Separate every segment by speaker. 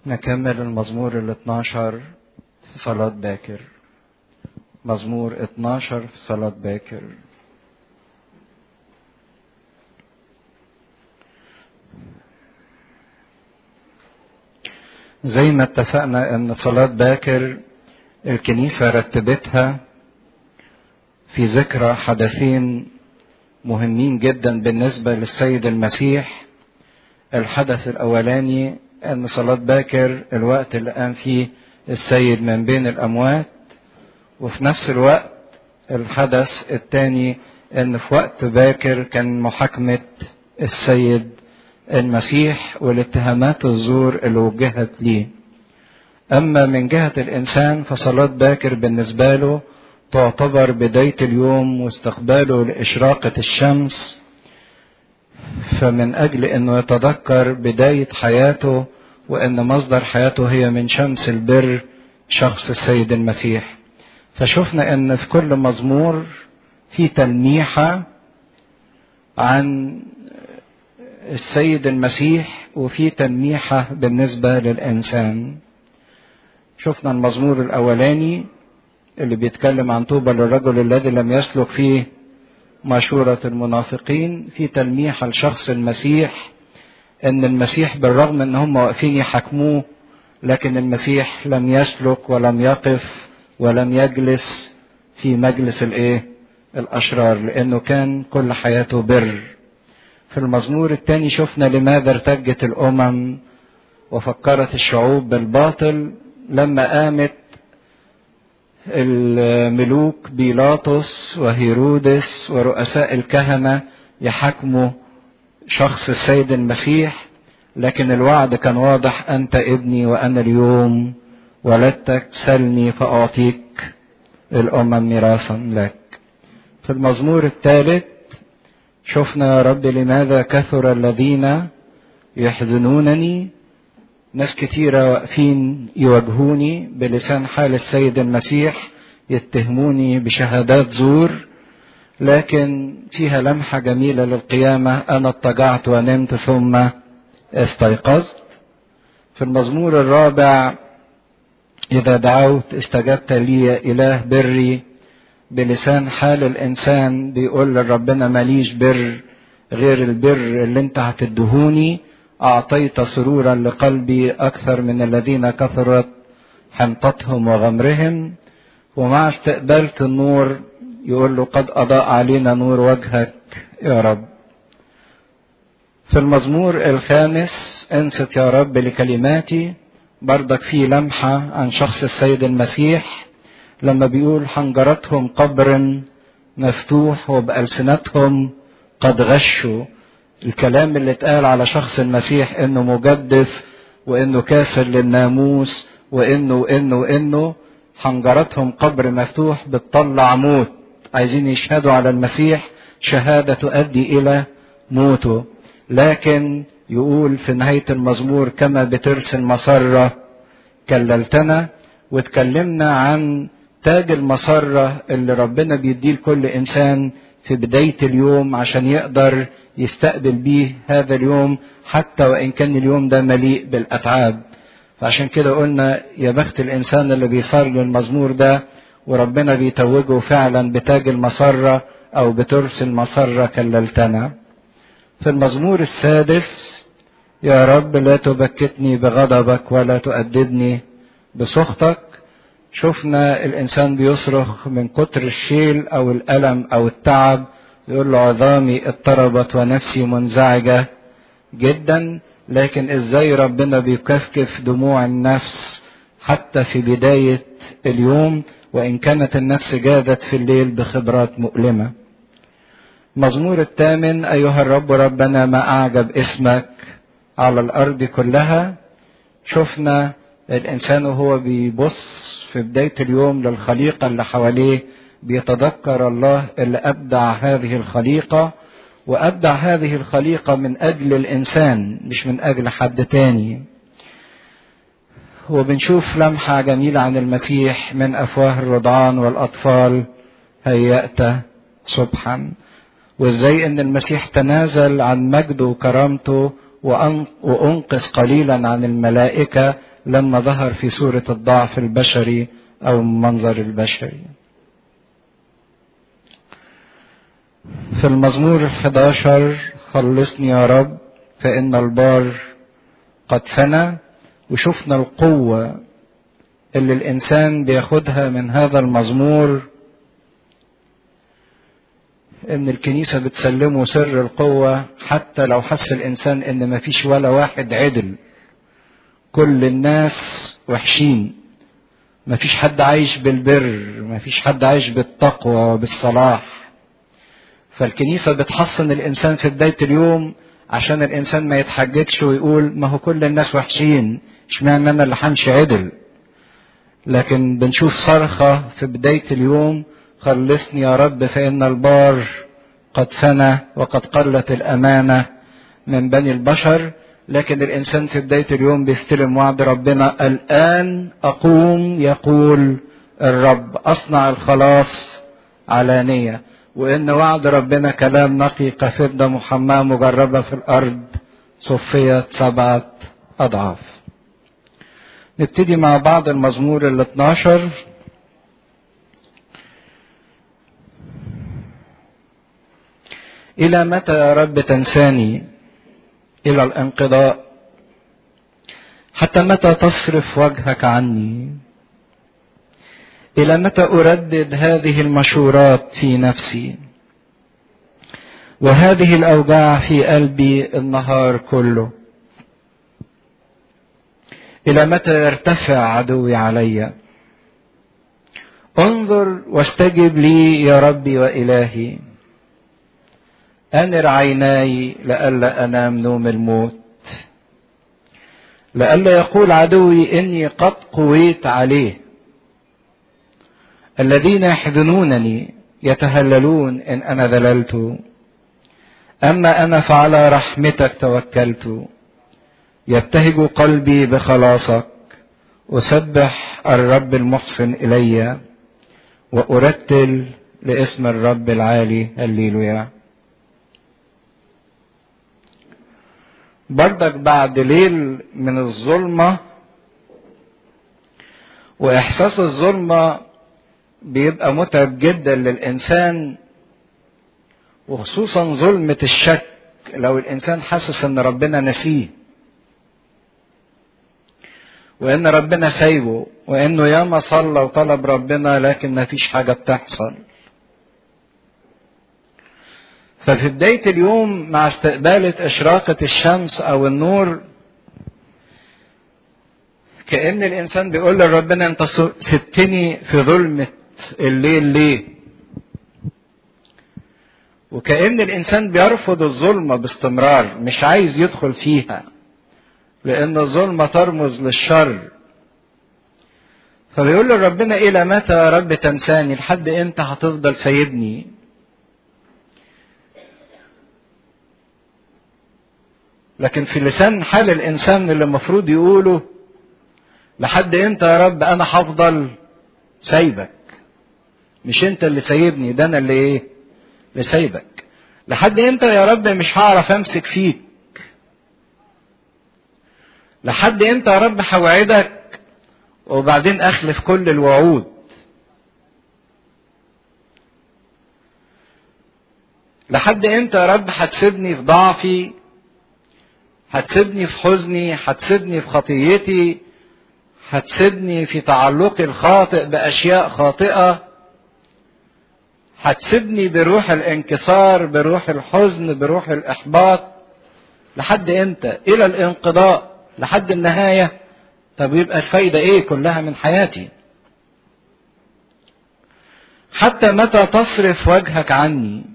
Speaker 1: نكمل المزمور ال 12 في صلاة باكر مزمور 12 في صلاة باكر زي ما اتفقنا ان صلاة باكر الكنيسة رتبتها في ذكرى حدثين مهمين جدا بالنسبة للسيد المسيح الحدث الاولاني ان صلاة باكر الوقت اللي قام فيه السيد من بين الاموات وفي نفس الوقت الحدث الثاني ان في وقت باكر كان محاكمة السيد المسيح والاتهامات الزور اللي وجهت ليه اما من جهة الانسان فصلاة باكر بالنسبة له تعتبر بداية اليوم واستقباله لاشراقة الشمس فمن اجل انه يتذكر بداية حياته وان مصدر حياته هي من شمس البر شخص السيد المسيح فشفنا ان في كل مزمور في تلميحة عن السيد المسيح وفي تلميحة بالنسبة للإنسان شفنا المزمور الأولاني اللي بيتكلم عن طوبى للرجل الذي لم يسلك فيه مشورة المنافقين في تلميحة لشخص المسيح ان المسيح بالرغم ان هم واقفين يحاكموه لكن المسيح لم يسلك ولم يقف ولم يجلس في مجلس الايه الاشرار لانه كان كل حياته بر في المزمور الثاني شفنا لماذا ارتجت الامم وفكرت الشعوب بالباطل لما قامت الملوك بيلاطس وهيرودس ورؤساء الكهنه يحاكموا شخص السيد المسيح لكن الوعد كان واضح انت ابني وانا اليوم ولدتك سلني فاعطيك الامم ميراثا لك في المزمور الثالث شفنا يا رب لماذا كثر الذين يحزنونني ناس كتيرة واقفين يواجهوني بلسان حال السيد المسيح يتهموني بشهادات زور لكن فيها لمحة جميلة للقيامة أنا اضطجعت ونمت ثم استيقظت في المزمور الرابع إذا دعوت استجبت لي يا إله بري بلسان حال الإنسان بيقول لربنا ماليش بر غير البر اللي انت هتدهوني أعطيت سرورا لقلبي أكثر من الذين كثرت حنطتهم وغمرهم ومع استقبالة النور يقول له قد أضاء علينا نور وجهك يا رب في المزمور الخامس انست يا رب لكلماتي بردك في لمحة عن شخص السيد المسيح لما بيقول حنجرتهم قبر مفتوح وبألسنتهم قد غشوا الكلام اللي اتقال على شخص المسيح انه مجدف وانه كاسر للناموس وانه وانه وانه حنجرتهم قبر مفتوح بتطلع موت عايزين يشهدوا على المسيح شهادة تؤدي إلى موته لكن يقول في نهاية المزمور كما بترسل مسرة كللتنا واتكلمنا عن تاج المسرة اللي ربنا بيديه لكل إنسان في بداية اليوم عشان يقدر يستقبل بيه هذا اليوم حتى وإن كان اليوم ده مليء بالأتعاب فعشان كده قلنا يا بخت الإنسان اللي بيصلي المزمور ده وربنا بيتوجه فعلا بتاج المسرة أو بترسل مسرة كللتنا في المزمور السادس يا رب لا تبكتني بغضبك ولا تؤدبني بسخطك شفنا الإنسان بيصرخ من كتر الشيل أو الألم أو التعب يقول له عظامي اضطربت ونفسي منزعجة جدا لكن ازاي ربنا بيكفكف دموع النفس حتى في بداية اليوم وإن كانت النفس جادت في الليل بخبرات مؤلمة مزمور الثامن أيها الرب ربنا ما أعجب اسمك على الأرض كلها شفنا الإنسان وهو بيبص في بداية اليوم للخليقة اللي حواليه بيتذكر الله اللي أبدع هذه الخليقة وأبدع هذه الخليقة من أجل الإنسان مش من أجل حد تاني وبنشوف لمحة جميلة عن المسيح من أفواه الرضعان والأطفال هيأت صبحا وازاي ان المسيح تنازل عن مجده وكرامته وأنقص قليلا عن الملائكة لما ظهر في صورة الضعف البشري أو المنظر البشري في المزمور 11 خلصني يا رب فإن البار قد فنى وشفنا القوة اللي الإنسان بياخدها من هذا المزمور إن الكنيسة بتسلمه سر القوة حتى لو حس الإنسان إن مفيش ولا واحد عدل كل الناس وحشين مفيش حد عايش بالبر مفيش حد عايش بالتقوى وبالصلاح فالكنيسة بتحصن الإنسان في بداية اليوم عشان الإنسان ما يتحججش ويقول ما هو كل الناس وحشين اشمعنى أنا اللي همشي عدل لكن بنشوف صرخة في بداية اليوم خلصني يا رب فإن البار قد فنى وقد قلت الأمانة من بني البشر لكن الإنسان في بداية اليوم بيستلم وعد ربنا الآن أقوم يقول الرب أصنع الخلاص علانية وإن وعد ربنا كلام نقي كفضة محماة مجربة في الأرض صفية سبعة أضعاف نبتدي مع بعض المزمور ال 12 إلى متى يا رب تنساني إلى الانقضاء حتى متى تصرف وجهك عني إلى متى أردد هذه المشورات في نفسي وهذه الأوجاع في قلبي النهار كله إلى متى يرتفع عدوي علي انظر واستجب لي يا ربي وإلهي أنر عيناي لئلا أنام نوم الموت لئلا يقول عدوي إني قد قويت عليه الذين يحزنونني يتهللون إن أنا ذللت أما أنا فعلى رحمتك توكلت يبتهج قلبي بخلاصك أسبح الرب المحسن إلي وأرتل لاسم الرب العالي هللويا بردك بعد ليل من الظلمة وإحساس الظلمة بيبقى متعب جدا للإنسان وخصوصا ظلمة الشك لو الإنسان حاسس إن ربنا نسيه وإن ربنا سايبه وإنه ياما صلى وطلب ربنا لكن ما فيش حاجة بتحصل ففي بداية اليوم مع استقبالة إشراقة الشمس أو النور كأن الإنسان بيقول لربنا أنت سبتني في ظلمة الليل ليه؟ وكأن الإنسان بيرفض الظلمة باستمرار مش عايز يدخل فيها لأن الظلمة ترمز للشر فبيقول لربنا إلى متى يا رب تنساني لحد إمتى هتفضل سايبني لكن في لسان حال الانسان اللي المفروض يقوله لحد امتى يا رب انا هفضل سايبك مش انت اللي سايبني ده انا اللي ايه اللي سايبك لحد امتى يا رب مش هعرف امسك فيك لحد امتى يا رب هوعدك وبعدين اخلف كل الوعود لحد امتى يا رب هتسيبني في ضعفي هتسيبني في حزني هتسيبني في خطيتي هتسيبني في تعلقي الخاطئ باشياء خاطئه هتسيبني بروح الانكسار بروح الحزن بروح الاحباط لحد امتى الى الانقضاء لحد النهايه طب يبقى الفايده ايه كلها من حياتي حتى متى تصرف وجهك عني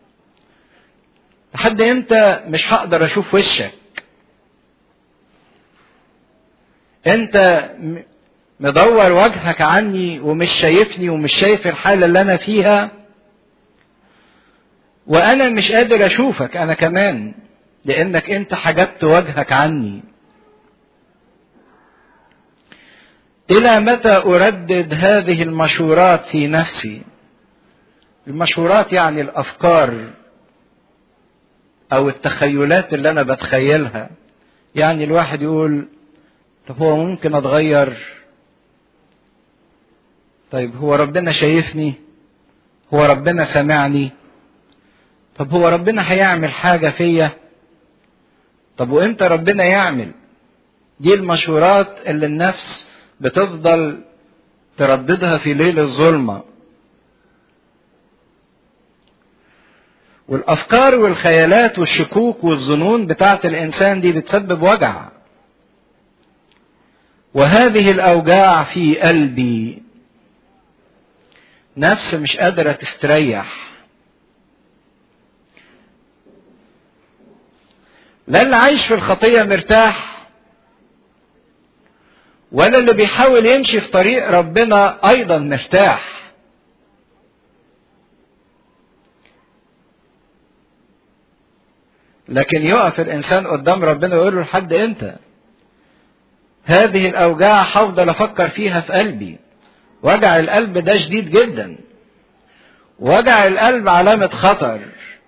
Speaker 1: لحد امتى مش هقدر اشوف وشك انت مدور وجهك عني ومش شايفني ومش شايف الحاله اللي انا فيها وانا مش قادر اشوفك انا كمان لانك انت حجبت وجهك عني الى متى اردد هذه المشورات في نفسي المشورات يعني الافكار او التخيلات اللي انا بتخيلها يعني الواحد يقول طب هو ممكن اتغير طيب هو ربنا شايفني هو ربنا سمعني طب هو ربنا هيعمل حاجه فيا طب وامتى ربنا يعمل دي المشورات اللي النفس بتفضل ترددها في ليل الظلمه والافكار والخيالات والشكوك والظنون بتاعت الانسان دي بتسبب وجع وهذه الاوجاع في قلبي نفس مش قادره تستريح لا اللي عايش في الخطيه مرتاح ولا اللي بيحاول يمشي في طريق ربنا ايضا مرتاح لكن يقف الانسان قدام ربنا ويقول له لحد امتى هذه الاوجاع هفضل افكر فيها في قلبي وجع القلب ده شديد جدا وجع القلب علامة خطر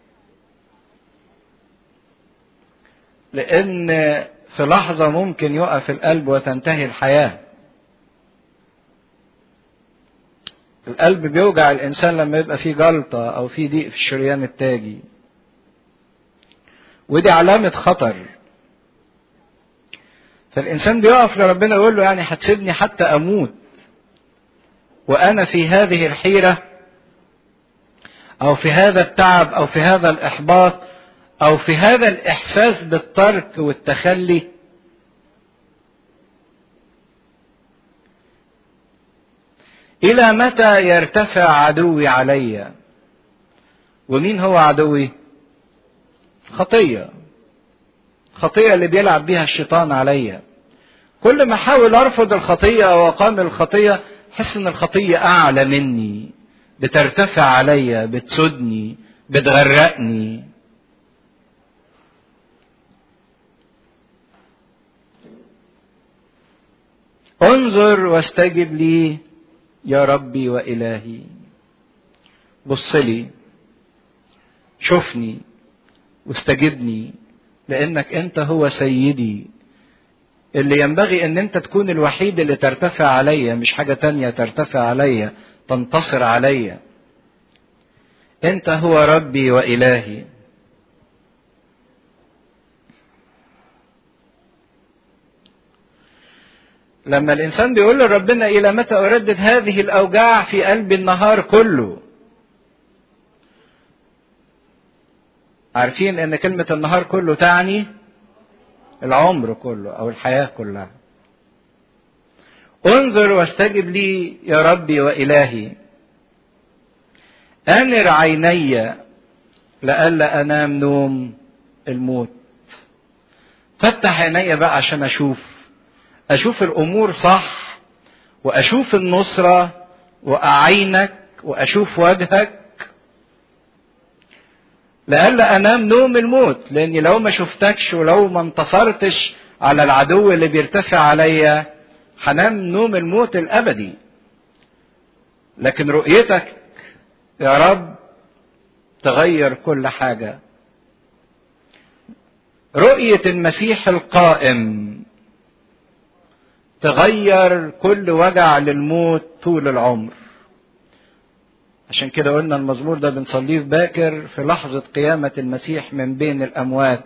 Speaker 1: لأن في لحظة ممكن يقف القلب وتنتهي الحياة القلب بيوجع الإنسان لما يبقى فيه جلطة أو فيه ضيق في الشريان التاجي ودي علامة خطر فالإنسان بيقف لربنا يقول له يعني هتسيبني حتى أموت وأنا في هذه الحيرة أو في هذا التعب أو في هذا الإحباط أو في هذا الإحساس بالترك والتخلي إلى متى يرتفع عدوي علي ومين هو عدوي خطية خطية اللي بيلعب بيها الشيطان عليا كل ما احاول ارفض الخطية او اقام الخطية احس ان الخطية اعلى مني بترتفع عليا بتسدني بتغرقني انظر واستجب لي يا ربي والهي بص لي شوفني واستجبني لانك انت هو سيدي اللي ينبغي ان انت تكون الوحيد اللي ترتفع عليا مش حاجة تانية ترتفع عليا تنتصر عليا انت هو ربي والهي لما الانسان بيقول لربنا الى متى اردد هذه الاوجاع في قلب النهار كله عارفين ان كلمة النهار كله تعني العمر كله او الحياة كلها انظر واستجب لي يا ربي والهي انر عيني لئلا انام نوم الموت فتح عيني بقى عشان اشوف اشوف الامور صح واشوف النصرة واعينك واشوف وجهك لئلا انام نوم الموت لاني لو ما شفتكش ولو ما انتصرتش على العدو اللي بيرتفع عليا هنام نوم الموت الابدي لكن رؤيتك يا رب تغير كل حاجه رؤيه المسيح القائم تغير كل وجع للموت طول العمر عشان كده قلنا المزمور ده بنصليه في باكر في لحظة قيامة المسيح من بين الأموات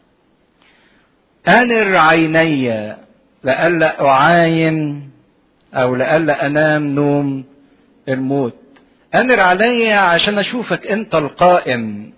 Speaker 1: أنر عيني لئلا أعاين أو لئلا أنام نوم الموت أنر علي عشان أشوفك أنت القائم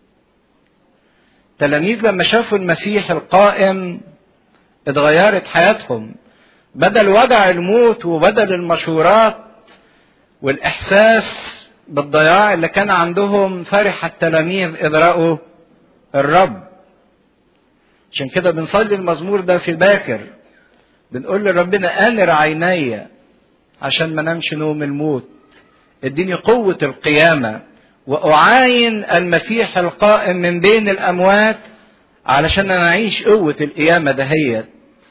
Speaker 1: تلاميذ لما شافوا المسيح القائم اتغيرت حياتهم بدل وجع الموت وبدل المشورات والإحساس بالضياع اللي كان عندهم فرح التلاميذ إذ رأوا الرب عشان كده بنصلي المزمور ده في باكر بنقول لربنا أنر عيني عشان ما نمشي نوم الموت اديني قوة القيامة وأعاين المسيح القائم من بين الأموات علشان أنا أعيش قوة القيامة دهيت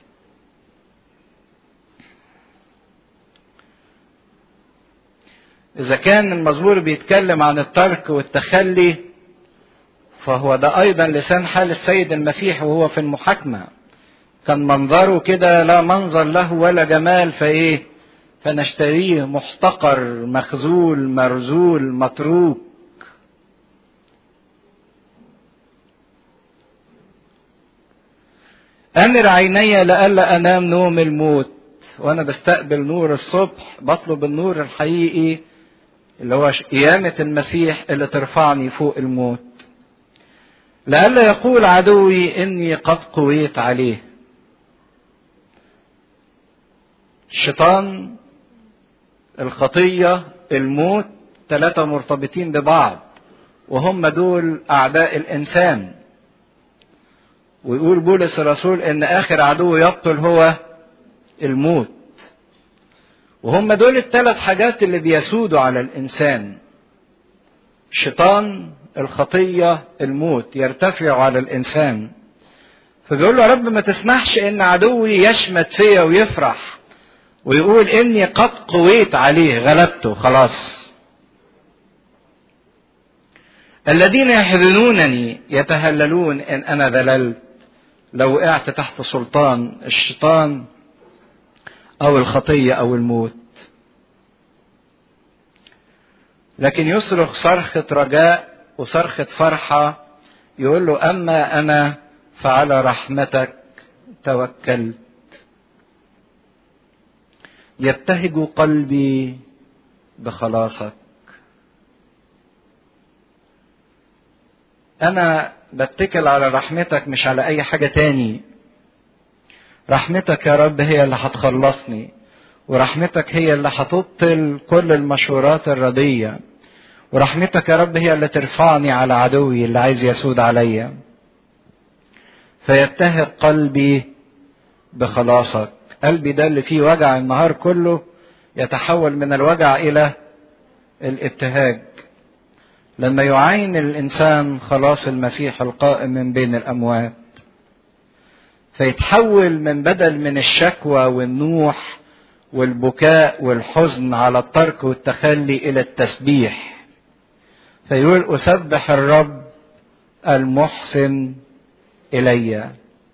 Speaker 1: إذا كان المزمور بيتكلم عن الترك والتخلي فهو ده أيضا لسان حال السيد المسيح وهو في المحاكمة كان منظره كده لا منظر له ولا جمال فايه فنشتريه محتقر مخزول مرزول متروك أمر عيني لئلا أنام نوم الموت وأنا بستقبل نور الصبح بطلب النور الحقيقي اللي هو قيامة المسيح اللي ترفعني فوق الموت لئلا يقول عدوي إني قد قويت عليه الشيطان الخطية الموت ثلاثة مرتبطين ببعض وهم دول أعداء الإنسان ويقول بولس الرسول ان اخر عدو يقتل هو الموت وهم دول الثلاث حاجات اللي بيسودوا على الانسان الشيطان الخطيه الموت يرتفع على الانسان فبيقول له يا رب ما تسمحش ان عدوي يشمت فيا ويفرح ويقول اني قد قويت عليه غلبته خلاص الذين يحزنونني يتهللون ان انا ذللت لو وقعت تحت سلطان الشيطان او الخطيه او الموت لكن يصرخ صرخه رجاء وصرخه فرحه يقول له اما انا فعلى رحمتك توكلت يبتهج قلبي بخلاصك انا بتكل على رحمتك مش على اي حاجه تاني رحمتك يا رب هي اللي هتخلصني ورحمتك هي اللي هتبطل كل المشورات الرديه ورحمتك يا رب هي اللي ترفعني على عدوي اللي عايز يسود عليا فيبتهج قلبي بخلاصك قلبي ده اللي فيه وجع النهار كله يتحول من الوجع الى الابتهاج لما يعاين الانسان خلاص المسيح القائم من بين الاموات فيتحول من بدل من الشكوى والنوح والبكاء والحزن على الترك والتخلي الى التسبيح فيقول اسبح الرب المحسن الي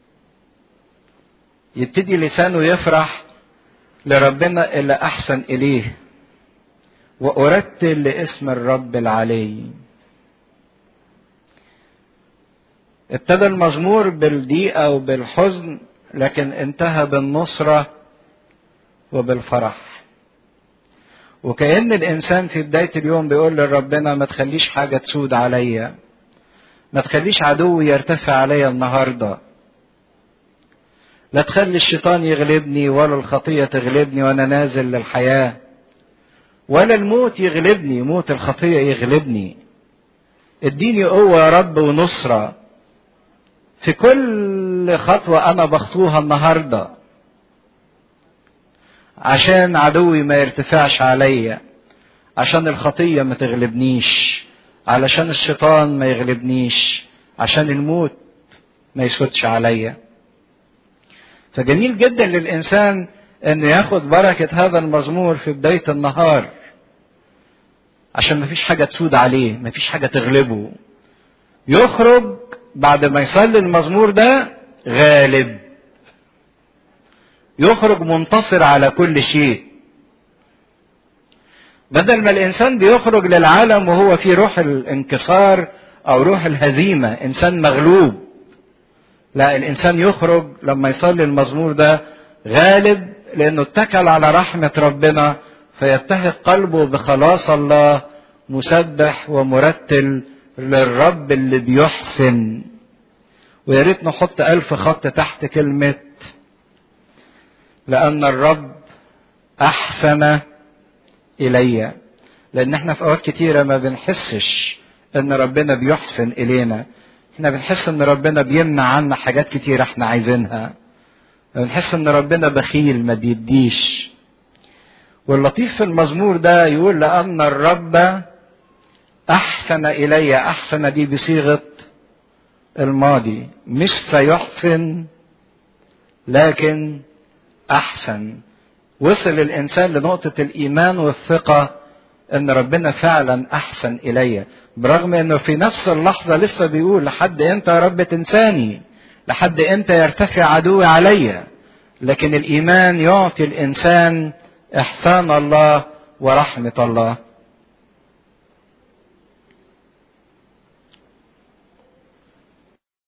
Speaker 1: يبتدي لسانه يفرح لربنا اللي احسن اليه وأرتل لاسم الرب العلي ابتدى المزمور بالضيقة وبالحزن لكن انتهى بالنصرة وبالفرح وكأن الإنسان في بداية اليوم بيقول لربنا ما تخليش حاجة تسود عليا ما تخليش عدو يرتفع عليا النهاردة لا تخلي الشيطان يغلبني ولا الخطية تغلبني وأنا نازل للحياة ولا الموت يغلبني موت الخطية يغلبني اديني قوة يا رب ونصرة في كل خطوة أنا بخطوها النهاردة عشان عدوي ما يرتفعش عليا عشان الخطية ما تغلبنيش علشان الشيطان ما يغلبنيش عشان الموت ما يسودش عليا فجميل جدا للإنسان انه ياخد بركة هذا المزمور في بداية النهار عشان مفيش حاجة تسود عليه مفيش حاجة تغلبه يخرج بعد ما يصلي المزمور ده غالب يخرج منتصر على كل شيء بدل ما الانسان بيخرج للعالم وهو في روح الانكسار او روح الهزيمه انسان مغلوب لا الانسان يخرج لما يصلي المزمور ده غالب لانه اتكل على رحمه ربنا فيبتهج قلبه بخلاص الله مسبح ومرتل للرب اللي بيحسن ويا ريت نحط ألف خط تحت كلمة لأن الرب أحسن إلي لأن احنا في أوقات كتيرة ما بنحسش إن ربنا بيحسن إلينا احنا بنحس إن ربنا بيمنع عنا حاجات كتيرة احنا عايزينها بنحس إن ربنا بخيل ما بيديش واللطيف في المزمور ده يقول لأن الرب أحسن إلي أحسن دي بصيغة الماضي مش سيحسن لكن أحسن وصل الإنسان لنقطة الإيمان والثقة إن ربنا فعلا أحسن إلي برغم إنه في نفس اللحظة لسه بيقول لحد إمتى يا رب تنساني لحد امتى يرتفع عدوي عليا لكن الايمان يعطي الانسان احسان الله ورحمه الله